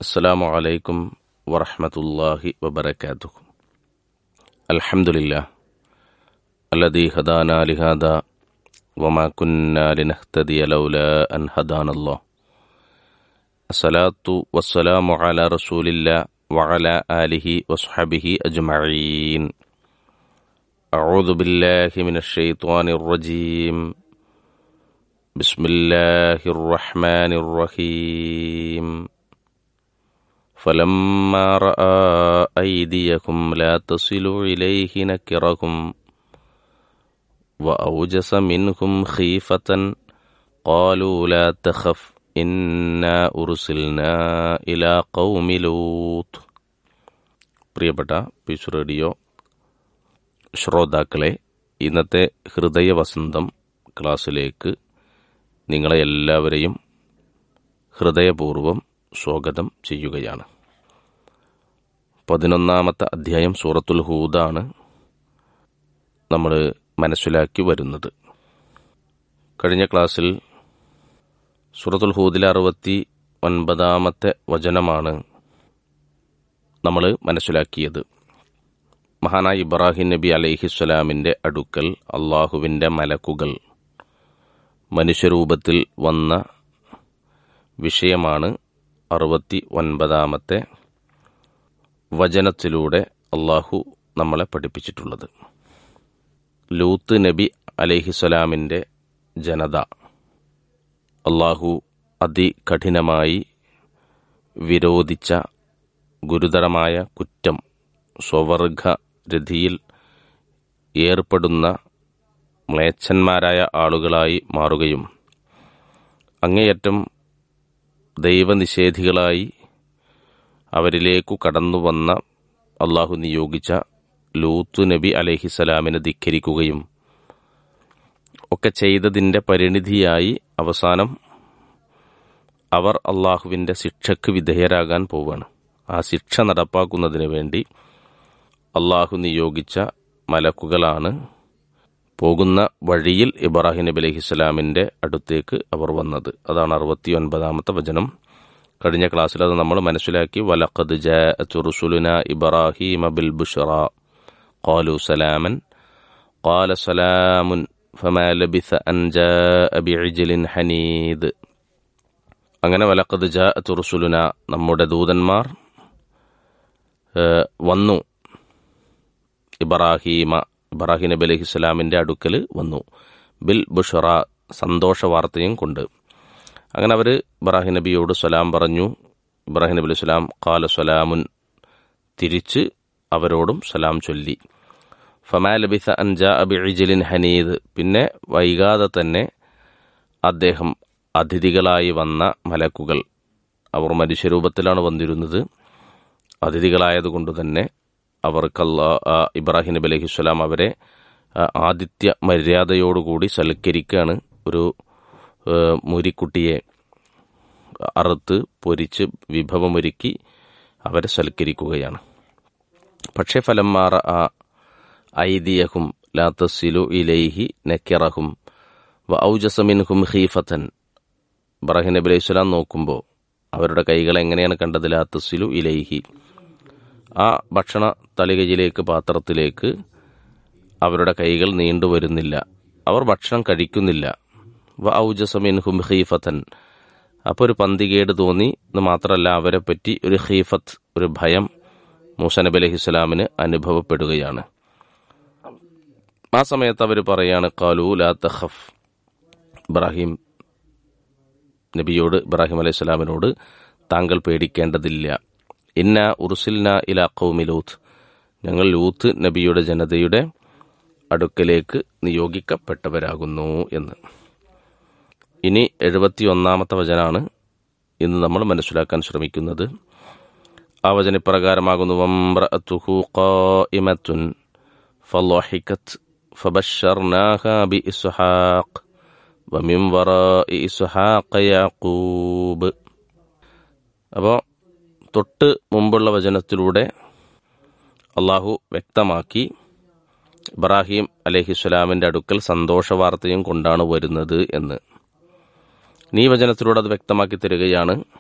السلام عليكم ورحمة الله وبركاته الحمد لله الذي هدانا لهذا وما كنا لنهتدي لولا أن هدانا الله الصلاة والسلام على رسول الله وعلى آله وصحبه أجمعين أعوذ بالله من الشيطان الرجيم بسم الله الرحمن الرحيم فلما رأى أيديكم لا تصل إليه نكركم وأوجس منهم خيفة قالوا لا تخف إنا أرسلنا إلى قوم لوط പ്രിയപ്പെട്ട piece radio ശ്രോതാക്കളെ ഇന്നത്തെ ഹൃദയവസന്തം ക്ലാസ്സിലേക്ക് നിങ്ങളെ എല്ലാവരെയും ഹൃദയപൂർവ്വം സ്വാഗതം ചെയ്യുകയാണ് പതിനൊന്നാമത്തെ അധ്യായം സൂറത്തുൽ ഹൂദാണ് നമ്മൾ മനസ്സിലാക്കി വരുന്നത് കഴിഞ്ഞ ക്ലാസ്സിൽ സൂറത്തുൽ ഹൂദിലെ അറുപത്തി ഒൻപതാമത്തെ വചനമാണ് നമ്മൾ മനസ്സിലാക്കിയത് മഹാനായ ഇബ്രാഹിം നബി അലൈഹിസ്സലാമിൻ്റെ അടുക്കൽ അള്ളാഹുവിൻ്റെ മലക്കുകൾ മനുഷ്യരൂപത്തിൽ വന്ന വിഷയമാണ് അറുപത്തി ഒൻപതാമത്തെ വചനത്തിലൂടെ അള്ളാഹു നമ്മളെ പഠിപ്പിച്ചിട്ടുള്ളത് ലൂത്ത് നബി അലൈഹിസ്സലാമിൻ്റെ ജനത അള്ളാഹു അതികഠിനമായി വിരോധിച്ച ഗുരുതരമായ കുറ്റം സ്വവർഗ രതിയിൽ ഏർപ്പെടുന്ന മ്ലേച്ഛന്മാരായ ആളുകളായി മാറുകയും അങ്ങേയറ്റം ദൈവനിഷേധികളായി അവരിലേക്കു കടന്നു വന്ന അള്ളാഹു നിയോഗിച്ച ലൂത്തു നബി അലഹിസലാമിനെ ധിക്കരിക്കുകയും ഒക്കെ ചെയ്തതിൻ്റെ പരിണിതിയായി അവസാനം അവർ അള്ളാഹുവിൻ്റെ ശിക്ഷയ്ക്ക് വിധേയരാകാൻ പോവുകയാണ് ആ ശിക്ഷ നടപ്പാക്കുന്നതിന് വേണ്ടി അള്ളാഹു നിയോഗിച്ച മലക്കുകളാണ് പോകുന്ന വഴിയിൽ ഇബ്രാഹിം നബി അലഹിസ്സലാമിൻ്റെ അടുത്തേക്ക് അവർ വന്നത് അതാണ് അറുപത്തി ഒൻപതാമത്തെ വചനം കഴിഞ്ഞ ക്ലാസ്സിൽ അത് നമ്മൾ മനസ്സിലാക്കി വലഖദ് ജുറുസുലുന ഇബ്രാഹിം ബിൽ ബുഷറ ഖാലു സലാമൻ ഖാല സലാമുൻ ഫമാ ലബിസ അൻ ജാഅ ബിഇജ്ലിൻ ഹനീദ് അങ്ങനെ വലഖദ് ജാഅത്ത് റുസുലുന നമ്മുടെ ദൂതന്മാർ വന്നു ഇബ്രാഹീമ ഇബ്രാഹിം നബി അലൈഹി സ്വലാമിൻ്റെ അടുക്കൽ വന്നു ബിൽ ബുഷറ സന്തോഷ വാർത്തയും കൊണ്ട് അങ്ങനെ അവർ ഇബ്രാഹിം നബിയോട് സലാം പറഞ്ഞു ഇബ്രാഹിം നബി അലൈഹി സ്വലാം കാല സലാമുൻ തിരിച്ച് അവരോടും സലാം ചൊല്ലി ഫമാ ലബിസ അൻജ അബി ഇജലിൻ ഹനീദ് പിന്നെ വൈകാതെ തന്നെ അദ്ദേഹം അതിഥികളായി വന്ന മലക്കുകൾ അവർ മനുഷ്യരൂപത്തിലാണ് വന്നിരുന്നത് അതിഥികളായതുകൊണ്ട് തന്നെ അവർക്ക് ഇബ്രാഹിം നബി അലഹിസ്വലാം അവരെ ആദിത്യ മര്യാദയോടുകൂടി സൽക്കരിക്കുകയാണ് ഒരു മുരിക്കുട്ടിയെ അറുത്ത് പൊരിച്ച് വിഭവമൊരുക്കി അവരെ സൽക്കരിക്കുകയാണ് പക്ഷേ ഫലംമാറ ആ ഐദിയഹും ലാത്തസിലു ഇലൈഹി നക്കിറഹും വ ഔജസമിൻഹും ഹീഫത്തൻ ഇബ്രാഹിം നബി അലൈഹി സ്വലാം നോക്കുമ്പോൾ അവരുടെ കൈകൾ എങ്ങനെയാണ് കണ്ടത് ലാത്തസിലു ഇലൈഹി ആ ഭക്ഷണ തളികയിലേക്ക് പാത്രത്തിലേക്ക് അവരുടെ കൈകൾ നീണ്ടുവരുന്നില്ല അവർ ഭക്ഷണം കഴിക്കുന്നില്ല വ ഔജസമിൻ ഹും ഹീഫത്തൻ അപ്പോൾ ഒരു പന്തികേട് തോന്നി എന്ന് മാത്രമല്ല അവരെ പറ്റി ഒരു ഹീഫത്ത് ഒരു ഭയം മൂസ നബി അലൈഹി സ്വലാമിന് അനുഭവപ്പെടുകയാണ് ആ സമയത്ത് അവർ പറയാണ് കാലു ലാ തഖഫ് ഇബ്രാഹിം നബിയോട് ഇബ്രാഹിം അലൈഹി സ്വലാമിനോട് താങ്കൾ പേടിക്കേണ്ടതില്ല ഇന്ന ഉറുസിൽന ഇല കൗമി ലൂത്ത് ഞങ്ങൾ ലൂത്ത് നബിയുടെ ജനതയുടെ അടുക്കലേക്ക് നിയോഗിക്കപ്പെട്ടവരാകുന്നു എന്ന് ഇനി എഴുപത്തിയൊന്നാമത്തെ വചനാണ് ഇന്ന് നമ്മൾ മനസ്സിലാക്കാൻ ശ്രമിക്കുന്നത് ആ വചനപ്രകാരമാകുന്നു വംറഅത്തുഹു ഖായിമത്തുൻ ഫളഹികത് ഫബശർനാഹാ ബിഇസ്ഹാഖ് വമിൻ വറാഇ ഇസ്ഹാഖ യാഖൂബ് അപ്പോൾ തൊട്ട് മുമ്പുള്ള വചനത്തിലൂടെ അള്ളാഹു വ്യക്തമാക്കി ഇബ്രാഹിം അലഹിസ്വലാമിൻ്റെ അടുക്കൽ സന്തോഷ വാർത്തയും കൊണ്ടാണ് വരുന്നത് എന്ന് നീ വചനത്തിലൂടെ അത് വ്യക്തമാക്കി തരികയാണ്